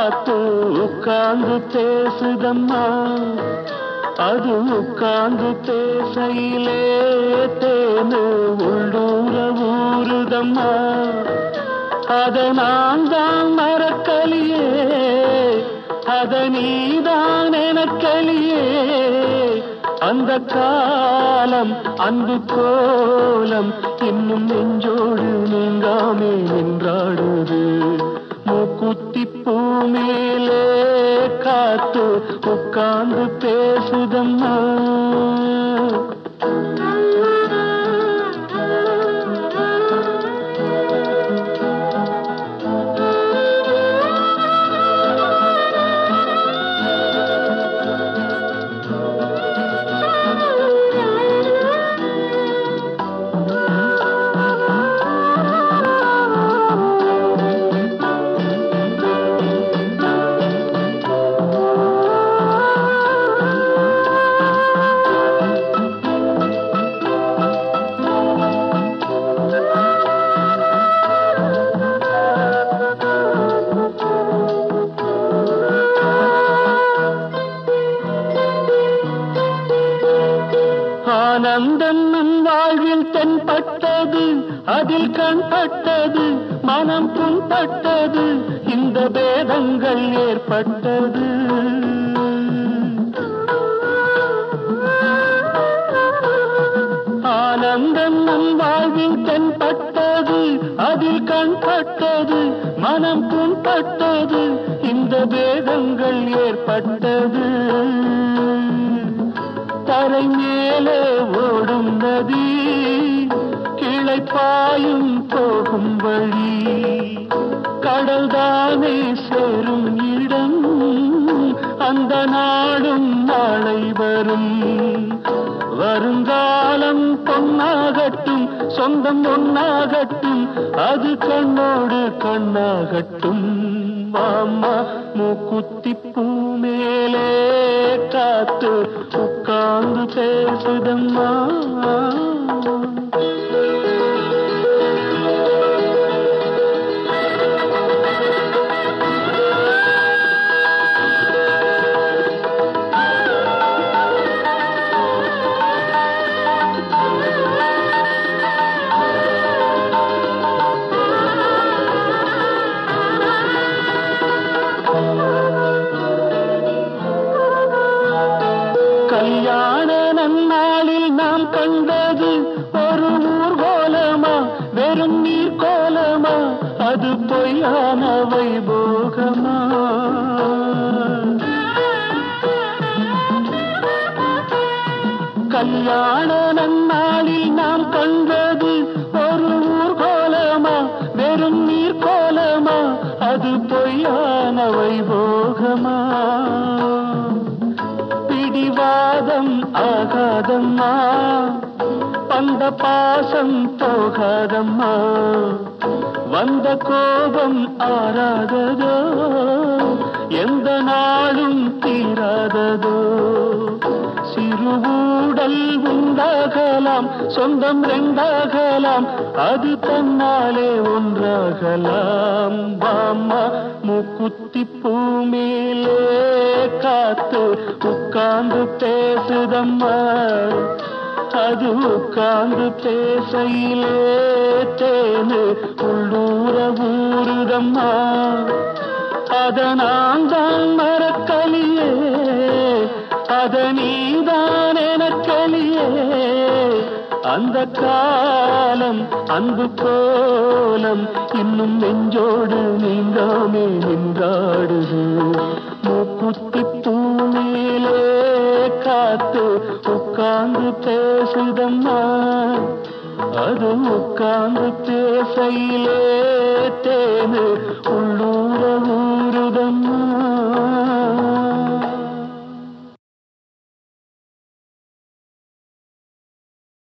காத்து உட்கார்ந்து பேசுதம்மா அது உட்கார்ந்து பேசையிலே தேனு உள்ளூர ஊறுதம்மா அத நான் தான் மறக்கலியே அத நீதான் எனக்கலியே அந்த காலம் அன்பு கோலம் இன்னும் நெஞ்சோடு நீங்காமே நின்றாடுது மூக்குத்தி பூ மேலே காத்து உட்கார்ந்து பேசுதம்மா ஆனந்தம் நம் வாழ்வில் தென்பட்டது அதில் கண்பட்டது மனம் புண்பட்டது இந்த பேதங்கள் ஏற்பட்டது ஆனந்தம் நம் வாழ்வில் தென்பட்டது அதில் கண்பட்டது மனம் புண்பட்டது இந்த பேதங்கள் ஏற்பட்டது தரை மேலே ஓடும் நதி கிளை பாயும் போகும் வழி கடல் தானே சேரும் இடம் அந்த நாடும் நாளை வரும் வருங்காலம் பொன்னாகட்டும் சொந்தம் ஒன்னாகட்டும் அது கண்ணோடு கண்ணாகட்டும் மாமா மூக்குத்தி பூ மேலே காத்து உட்கார்ந்து பேசுதம்மா கல்யாண நன்னாளில் நாம் கண்டது ஒரு ஊர்கோலமா வெறும் நீர் கோலமா அது பொய்யான வைபோகமா கல்யாண நன்னாளில் நாம் கண்டது ஒரு ஊர்கோலமா வெறும் நீர் கோலமா அது பொய்யான வைபோகமா பிடிவாதம் ஆகாதம்மா பந்த பாசம் போகாதம்மா வந்த கோபம் ஆறாததோ எந்த நாளும் தீராததோ சிறுவூடல் உண்டாகலாம் சொந்தம் ரெண்டாகலாம் அது தன்னாலே ஒன்றாகலாம் பாம்மா மூக்குத்தி பூ மேலே காத்து உட்கார்ந்து பேசுதம்மா அது உட்கார்ந்து பேசையிலே தேனு உள்ளூர ஊறுதம்மா அத நான் தான் மறக்கலியே அத நீதான் எனக்கலியே அந்த காலம் அன்பு கோலம் இன்னும் நெஞ்சோடு நீங்காமே நின்றாடுது மூக்குத்தி பூமியிலே காத்து உட்கார்ந்து பேசுதம்மா அது உட்கார்ந்து பேசையிலே தேனு உள்ளூர